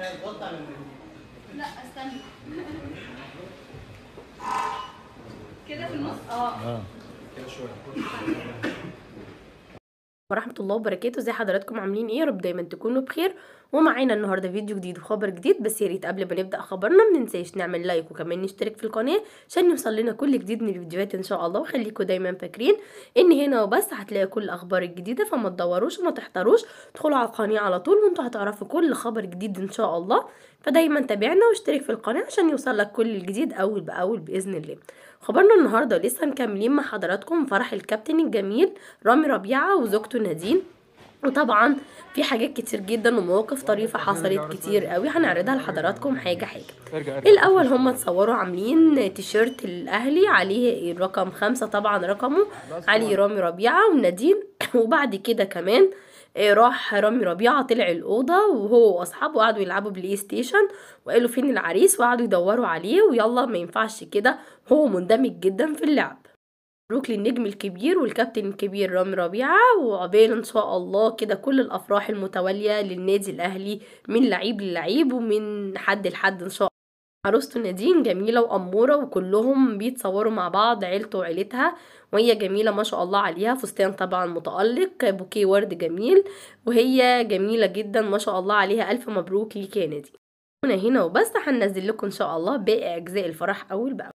لا استنى كده في النص اه اه ورحمة الله وبركاته ازي حضراتكم عاملين ايه يا رب دايما تكونوا بخير ومعانا النهارده فيديو جديد وخبر جديد بس يا ريت قبل ما نبدا خبرنا ما ننساش نعمل لايك وكمان نشترك في القناه عشان يوصل لنا كل جديد من الفيديوهات ان شاء الله وخليكم دايما فاكرين ان هنا وبس هتلاقوا كل الاخبار الجديده فما تدوروش وما تحتاروش ادخلوا على القناه على طول وانتوا هتعرفوا كل خبر جديد ان شاء الله فدايما تابعنا واشترك في القناه عشان يوصلك كل الجديد اول باول باذن الله خبرنا النهارده لسه مكملين مع حضراتكم فرح الكابتن الجميل رامي ربيعه وزوجته نادين وطبعا في حاجات كتير جدا ومواقف طريفة حصلت كتير قوي هنعرضها لحضراتكم حاجة حاجة ارجع الأول هم اتصوروا عاملين تيشيرت الأهلي عليه الرقم خمسة طبعا رقمه علي رامي ربيعة ونادين وبعد كده كمان آه، راح رامي ربيعة طلع الأوضة وهو وأصحابه قعدوا يلعبوا بلاي ستيشن وقالوا فين العريس وقعدوا يدوروا عليه ويلا ما ينفعش كده هو مندمج جدا في اللعب مبروك للنجم الكبير والكابتن الكبير رامي ربيعة وعقبال ان شاء الله كده كل الافراح المتوالية للنادي الاهلي من لعيب للعيب ومن حد لحد ان شاء الله عروسته نادين جميلة وأمورة وكلهم بيتصوروا مع بعض عيلته وعيلتها وهي جميلة ما شاء الله عليها فستان طبعا متألق بوكيه ورد جميل وهي جميلة جدا ما شاء الله عليها ألف مبروك ليك يا نادي هنا هنا وبس هننزل لكم إن شاء الله باقي أجزاء الفرح أول بأول